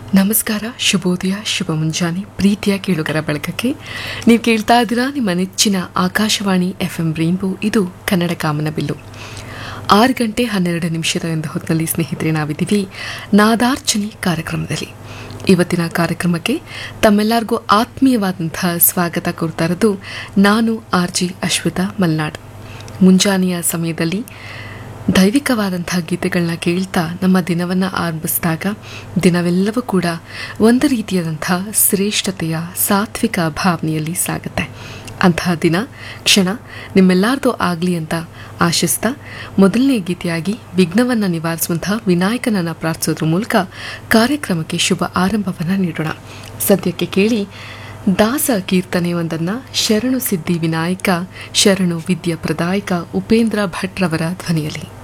ನಮಸ್ಕಾರ ಶುಭೋದಯ ಶುಭ ಮುಂಜಾನೆ ಪ್ರೀತಿಯ ಕೇಳುಗರ ಬಳಗಕ್ಕೆ ನೀವು ಕೇಳ್ತಾ ಇದ್ದೀರಾ ನಿಮ್ಮ ನೆಚ್ಚಿನ ಆಕಾಶವಾಣಿ ಎಫ್ ಎಂ ರೈನ್ಬೋ ಇದು ಕನ್ನಡ ಕಾಮನಬಿಲ್ಲು ಆರು ಗಂಟೆ ಹನ್ನೆರಡು ನಿಮಿಷದ ಒಂದು ಹೊತ್ತಿನಲ್ಲಿ ಸ್ನೇಹಿತರೆ ನಾವಿದ್ದೀವಿ ನಾದಾರ್ಚನೆ ಕಾರ್ಯಕ್ರಮದಲ್ಲಿ ಇವತ್ತಿನ ಕಾರ್ಯಕ್ರಮಕ್ಕೆ ತಮ್ಮೆಲ್ಲರಿಗೂ ಆತ್ಮೀಯವಾದಂತಹ ಸ್ವಾಗತ ಕೋರ್ತಾ ಇರೋದು ನಾನು ಆರ್ ಜಿ ಅಶ್ವಿತಾ ಮಲ್ನಾಡ್ ಮುಂಜಾನೆಯ ಸಮಯದಲ್ಲಿ ದೈವಿಕವಾದಂಥ ಗೀತೆಗಳನ್ನ ಕೇಳ್ತಾ ನಮ್ಮ ದಿನವನ್ನು ಆರಂಭಿಸಿದಾಗ ದಿನವೆಲ್ಲವೂ ಕೂಡ ಒಂದು ರೀತಿಯಾದಂಥ ಶ್ರೇಷ್ಠತೆಯ ಸಾತ್ವಿಕ ಭಾವನೆಯಲ್ಲಿ ಸಾಗುತ್ತೆ ಅಂತಹ ದಿನ ಕ್ಷಣ ನಿಮ್ಮೆಲ್ಲಾರ್ದು ಆಗಲಿ ಅಂತ ಆಶಿಸ್ತಾ ಮೊದಲನೇ ಗೀತೆಯಾಗಿ ವಿಘ್ನವನ್ನು ನಿವಾರಿಸುವಂತಹ ವಿನಾಯಕನನ್ನು ಪ್ರಾರ್ಥಿಸೋದ್ರ ಮೂಲಕ ಕಾರ್ಯಕ್ರಮಕ್ಕೆ ಶುಭ ಆರಂಭವನ್ನು ನೀಡೋಣ ಸದ್ಯಕ್ಕೆ ಕೇಳಿ ದಾಸ ಕೀರ್ತನೆಯೊಂದನ್ನು ಶರಣು ಸಿದ್ಧಿ ವಿನಾಯಕ ಶರಣು ವಿದ್ಯಾ ಪ್ರದಾಯಕ ಉಪೇಂದ್ರ ಭಟ್ರವರ ಧ್ವನಿಯಲ್ಲಿ